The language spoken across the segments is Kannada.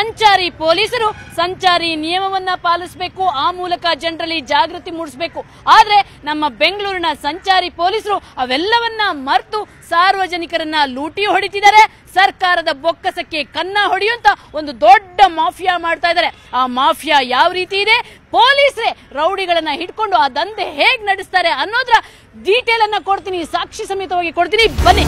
ಸಂಚಾರಿ ಪೊಲೀಸರು ಸಂಚಾರಿ ನಿಯಮವನ್ನ ಪಾಲಿಸಬೇಕು ಆ ಮೂಲಕ ಜನರಲ್ಲಿ ಜಾಗೃತಿ ಮೂಡಿಸಬೇಕು ಆದ್ರೆ ನಮ್ಮ ಬೆಂಗಳೂರಿನ ಸಂಚಾರಿ ಪೊಲೀಸರು ಅವೆಲ್ಲವನ್ನ ಮರೆತು ಸಾರ್ವಜನಿಕರನ್ನ ಲೂಟಿ ಹೊಡಿತಿದ್ದಾರೆ ಸರ್ಕಾರದ ಬೊಕ್ಕಸಕ್ಕೆ ಕನ್ನ ಹೊಡೆಯುವಂತ ಒಂದು ದೊಡ್ಡ ಮಾಫಿಯಾ ಮಾಡ್ತಾ ಇದ್ದಾರೆ ಆ ಮಾಫಿಯಾ ಯಾವ ರೀತಿ ಇದೆ ಪೊಲೀಸರೇ ರೌಡಿಗಳನ್ನ ಹಿಡ್ಕೊಂಡು ಆ ದಂಧೆ ಹೇಗ್ ನಡೆಸ್ತಾರೆ ಅನ್ನೋದ್ರ ಡೀಟೇಲ್ ಅನ್ನ ಕೊಡ್ತೀನಿ ಸಾಕ್ಷಿ ಸಮೇತವಾಗಿ ಕೊಡ್ತೀನಿ ಬನ್ನಿ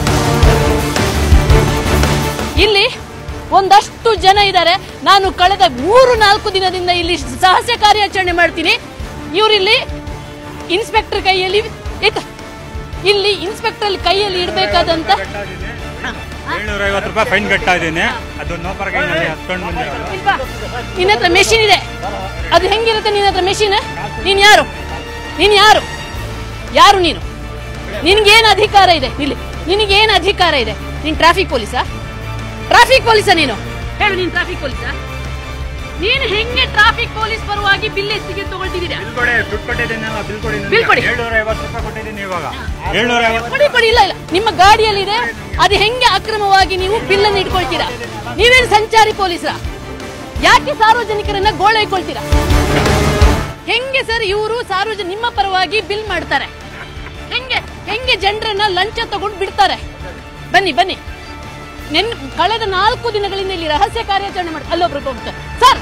ಇಲ್ಲಿ ಒಂದಷ್ಟು ಜನ ಇದ್ದಾರೆ ನಾನು ಕಳೆದ ಮೂರು ನಾಲ್ಕು ದಿನದಿಂದ ಇಲ್ಲಿ ಸಾಹಸ ಕಾರ್ಯಾಚರಣೆ ಮಾಡ್ತೀನಿ ಇವರಿಲ್ಲಿ ಇನ್ಸ್ಪೆಕ್ಟರ್ ಕೈಯಲ್ಲಿ ಇತ್ತು ಇಲ್ಲಿ ಇನ್ಸ್ಪೆಕ್ಟರ್ ಕೈಯಲ್ಲಿ ಇಡಬೇಕಾದಂತ ಏಳ್ನೂರ ಐವತ್ತು ರೂಪಾಯಿ ಫೈನ್ ಕಟ್ತಾ ಇದ್ದೀನಿ ಅದು ನೋಪರ್ಗೈನಲ್ಲಿ ಹತ್ಕೊಂಡು ಬಂದಿರೋದು ಇಲ್ವಾ? ನಿನ್ನ ಹತ್ರ ಮೆಷಿನ್ ಇದೆ ಅದು ಹೆಂಗಿರುತ್ತೆ ನಿನ್ನ ಹತ್ರ ಮೆಷಿನ್ ನೀನ್ ಯಾರು ನೀನ್ ಯಾರು ಯಾರು ನೀನು ನಿನ್ಗೇನ್ ಅಧಿಕಾರ ಇದೆ ಇಲ್ಲಿ ನಿನಗೇನ್ ಅಧಿಕಾರ ಇದೆ ನೀನ್ ಟ್ರಾಫಿಕ್ ಪೊಲೀಸಾ ಟ್ರಾಫಿಕ್ ಪೊಲೀಸಾ ನೀನು ಹೇಳು ನೀನ್ ಟ್ರಾಫಿಕ್ ಪೊಲೀಸಾ ನೀನು ಹೆಂಗೆ ಟ್ರಾಫಿಕ್ ಪೊಲೀಸ್ ಪರವಾಗಿ ಬಿಲ್ ಎತ್ತಿಗೆ ತಗೊಳ್ತಿದ್ದೀರಾ ಬಿಲ್ ಕೊಡಿ ದುಡ್ಡು ಕೊಟ್ಟಿದ್ದೀನಿ ಬಿಲ್ ಕೊಡಿ ಬಿಲ್ ಕೊಡಿ. ಏಳ್ನೂರ ಐವತ್ತು ರೂಪಾಯಿ ಕೊಟ್ಟಿದ್ದೀನಿ ಇವಾಗ ಏಳ್ನೂರ ಐವತ್ತು ಕೊಡಿ ಕೊಡಿ ಇಲ್ಲ ಇಲ್ಲ ನಿಮ್ಮ ಗಾಡಿಯಲ್ಲಿ ಇದೆ ಅದು ಹೆಂಗೆ ಅಕ್ರಮವಾಗಿ ನೀವು ಬಿಲ್ ಅನ್ನು ಇಟ್ಕೊಳ್ತೀರಾ ನೀವೇನು ಸಂಚಾರಿ ಪೊಲೀಸರ ಯಾಕೆ ಸಾರ್ವಜನಿಕರನ್ನ ಗೋಳೈಕೊಳ್ತೀರಾ ಹೆಂಗೆ ಸರ್ ಇವರು ಸಾರ್ವಜನಿಕ ನಿಮ್ಮ ಪರವಾಗಿ ಬಿಲ್ ಮಾಡ್ತಾರೆ ಹೆಂಗೆ ಹೆಂಗೆ ಜನರನ್ನ ಲಂಚ ತಗೊಂಡು ಬಿಡ್ತಾರೆ ಬನ್ನಿ ಬನ್ನಿ ನೆನ್ ಕಳೆದ ನಾಲ್ಕು ದಿನಗಳಿಂದ ಇಲ್ಲಿ ರಹಸ್ಯ ಕಾರ್ಯಾಚರಣೆ ಮಾಡಿ ಅಲ್ಲೊಬ್ರು ಹೋಗ್ತಾರೆ ಸರ್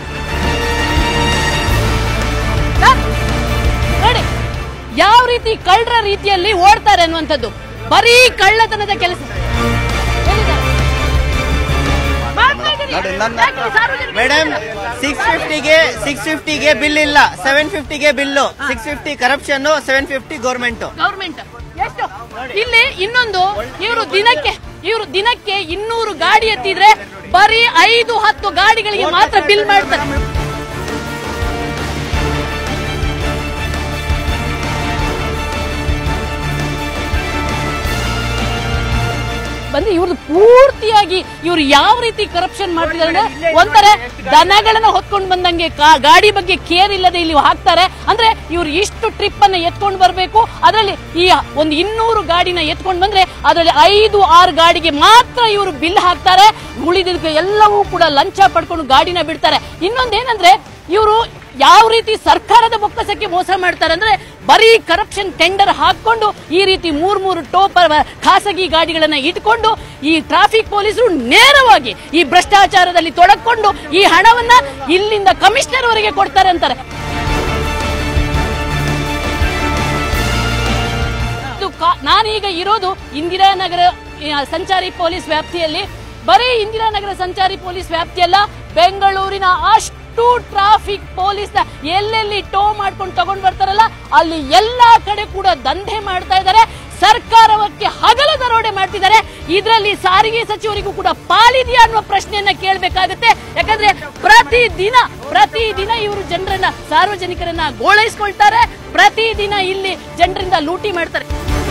ಸರ್ ನೋಡಿ ಯಾವ ರೀತಿ ಕಳ್ಳರ ರೀತಿಯಲ್ಲಿ ಓಡ್ತಾರೆ ಅನ್ನುವಂಥದ್ದು ಬರೀ ಕಳ್ಳತನದ ಕೆಲಸ ಹೇಳಿದ್ದಾರೆ. ಮಾಡ್ತಾ ಇದ್ದೀರಿ. ನೋಡಿ, ನನ್ನ- ಯಾಕೆ ಸಾರ್ವಜನಿಕರಿಗೆ ಮೇಡಮ್ ಸಿಕ್ಸ್ ಫಿಫ್ಟಿಗೆ ಸಿಕ್ಸ್ ಫಿಫ್ಟಿಗೆ ಬಿಲ್ ಇಲ್ಲ ಸೆವೆನ್ ಫಿಫ್ಟಿಗೆ bill six fifty corruption seven fifty government government ಎಷ್ಟು ಇಲ್ಲಿ ಇನ್ನೊಂದು ಇವರು ದಿನಕ್ಕೆ ಇವರು ದಿನಕ್ಕೆ ಇನ್ನೂರು ಗಾಡಿ ಎತ್ತಿದ್ರೆ ಬರೀ ಐದು ಹತ್ತು ಗಾಡಿಗಳಿಗೆ ಮಾತ್ರ ಬಿಲ್ ಮಾಡ್ತಾರೆ ಬಂದ್ರೆ ಇವ್ರದ್ದು ಪೂರ್ತಿಯಾಗಿ ಇವ್ರು ಯಾವ ರೀತಿ ಕರಪ್ಷನ್ ಮಾಡ್ತಿದ್ದಾರೆ ಅಂದ್ರೆ ಒಂಥರ ದನಗಳನ್ನ ಹೊತ್ಕೊಂಡು ಬಂದಂಗೆ ಕಾ- ಗಾಡಿ ಬಗ್ಗೆ ಕೇರ್ ಇಲ್ಲದೆ ಇಲ್ಲಿ ಹಾಕ್ತಾರೆ ಅಂದ್ರೆ ಇವ್ರು ಇಷ್ಟು ಟ್ರಿಪ್ ಅನ್ನ ಎತ್ಕೊಂಡು ಬರಬೇಕು ಅದರಲ್ಲಿ ಈ ಒಂದು ಇನ್ನೂರು ಗಾಡಿನ ಎತ್ಕೊಂಡು ಬಂದ್ರೆ ಅದರಲ್ಲಿ ಐದು ಆರು ಗಾಡಿಗೆ ಮಾತ್ರ ಇವರು ಬಿಲ್ ಹಾಕ್ತಾರೆ ಉಳಿದಿದ್ದಕ್ಕೆ ಎಲ್ಲವೂ ಕೂಡ ಲಂಚ ಪಡ್ಕೊಂಡು ಗಾಡಿನ ಬಿಡ್ತಾರೆ ಇನ್ನೊಂದೇನಂದ್ರೆ ಇವರು ಯಾವ ರೀತಿ ಸರ್ಕಾರದ ಬೊಕ್ಕಸಕ್ಕೆ ಮೋಸ ಮಾಡ್ತಾರೆ ಅಂದ್ರೆ ಬರೀ ಕರಪ್ಷನ್ ಟೆಂಡರ್ ಹಾಕೊಂಡು ಈ ರೀತಿ ಮೂರ್ ಮೂರು ಟೋಪರ್ ಖಾಸಗಿ ಗಾಡಿಗಳನ್ನ ಇಟ್ಕೊಂಡು ಈ ಟ್ರಾಫಿಕ್ ಪೊಲೀಸರು ನೇರವಾಗಿ ಈ ಭ್ರಷ್ಟಾಚಾರದಲ್ಲಿ ತೊಡಕೊಂಡು ಈ ಹಣವನ್ನ ಇಲ್ಲಿಂದ ಕಮಿಷನರ್ ವರೆಗೆ ಕೊಡ್ತಾರೆ ಅಂತಾರೆ ಇದು ಕಾ- ನಾನೀಗ ಇರೋದು ಇಂದಿರಾನಗರ ಆ, ಸಂಚಾರಿ ಪೊಲೀಸ್ ವ್ಯಾಪ್ತಿಯಲ್ಲಿ ಬರೀ ಇಂದಿರಾನಗರ ಸಂಚಾರಿ ಪೊಲೀಸ್ ವ್ಯಾಪ್ತಿಯಲ್ಲ ಬೆಂಗಳೂರಿನ ಅಷ್ಟು ಟ್ರಾಫಿಕ್ ಪೊಲೀಸ್ ಎಲ್ಲೆಲ್ಲಿ ಟೋ ಮಾಡ್ಕೊಂಡು ತಗೊಂಡ್ ಬರ್ತಾರಲ್ಲ ಅಲ್ಲಿ ಎಲ್ಲಾ ಕಡೆ ಕೂಡ ದಂಧೆ ಮಾಡ್ತಾ ಇದ್ದಾರೆ ಸರ್ಕಾರಕ್ಕೆ ಹಗಲ ದರೋಡೆ ಮಾಡ್ತಿದ್ದಾರೆ ಇದರಲ್ಲಿ ಸಾರಿಗೆ ಸಚಿವರಿಗೂ ಕೂಡ ಪಾಲಿದೆಯಾ ಅನ್ನುವ ಪ್ರಶ್ನೆಯನ್ನ ಕೇಳಬೇಕಾಗುತ್ತೆ ಯಾಕಂದ್ರೆ ಪ್ರತಿದಿನ ಪ್ರತಿದಿನ ಇವರು ಜನರನ್ನ ಸಾರ್ವಜನಿಕರನ್ನ ಗೋಳೈಸ್ಕೊಳ್ತಾರೆ ಪ್ರತಿದಿನ ಇಲ್ಲಿ ಜನರಿಂದ ಲೂಟಿ ಮಾಡ್ತಾರೆ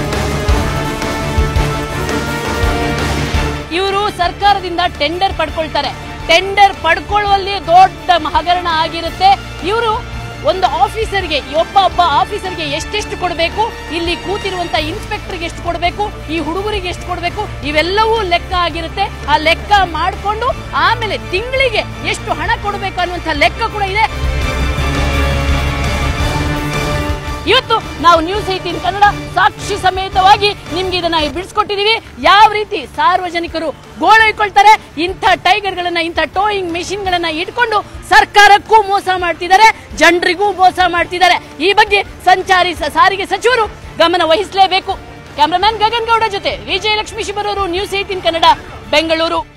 ಇವರು ಸರ್ಕಾರದಿಂದ ಟೆಂಡರ್ ಪಡ್ಕೊಳ್ತಾರೆ ಟೆಂಡರ್ ಪಡ್ಕೊಳ್ಳುವಲ್ಲಿ ದೊಡ್ಡ ಹಗರಣ ಆಗಿರುತ್ತೆ ಇವರು ಒಂದು ಆಫೀಸರ್ಗೆ ಒಬ್ಬ ಒಬ್ಬ ಆಫೀಸರ್ಗೆ ಎಷ್ಟೆಷ್ಟು ಕೊಡಬೇಕು ಇಲ್ಲಿ ಕೂತಿರುವಂತ ಇನ್ಸ್ಪೆಕ್ಟರ್ಗೆ ಎಷ್ಟು ಕೊಡಬೇಕು ಈ ಹುಡುಗರಿಗೆ ಎಷ್ಟು ಕೊಡಬೇಕು ಇವೆಲ್ಲವೂ ಲೆಕ್ಕ ಆಗಿರುತ್ತೆ ಆ ಲೆಕ್ಕ ಮಾಡಿಕೊಂಡು ಆಮೇಲೆ ತಿಂಗಳಿಗೆ ಎಷ್ಟು ಹಣ ಕೊಡಬೇಕು ಅನ್ನುವಂಥ ಲೆಕ್ಕ ಕೂಡ ಇದೆ ಇವತ್ತು ನಾವು ನ್ಯೂಸ್ ಏಟೀನ್ ಕನ್ನಡ ಸಾಕ್ಷಿ ಸಮೇತವಾಗಿ ನಿಮ್ಗೆ ಇದನ್ನ ಬಿಡಿಸ್ಕೊಟ್ಟಿದೀವಿ ಯಾವ ರೀತಿ ಸಾರ್ವಜನಿಕರು ಗೋಳೈಕೊಳ್ತಾರೆ ಇಂಥ ಟೈಗರ್ ಗಳನ್ನ ಇಂಥ ಟೋಯಿಂಗ್ ಮೆಷಿನ್ ಗಳನ್ನ ಇಟ್ಕೊಂಡು ಸರ್ಕಾರಕ್ಕೂ ಮೋಸ ಮಾಡ್ತಿದ್ದಾರೆ ಜನರಿಗೂ ಮೋಸ ಮಾಡ್ತಿದ್ದಾರೆ ಈ ಬಗ್ಗೆ ಸಂಚಾರಿ ಸ- ಸಾರಿಗೆ ಸಚಿವರು ಗಮನ ವಹಿಸಲೇಬೇಕು ಕ್ಯಾಮರಾಮ್ಯಾನ್ ಗಗನ್ ಗೌಡ ಜೊತೆ ವಿಜಯಲಕ್ಷ್ಮಿ ಶಿಬರೂರು ನ್ಯೂಸ್ ಏಟೀನ್ ಕನ್ನಡ ಬೆಂಗಳೂರು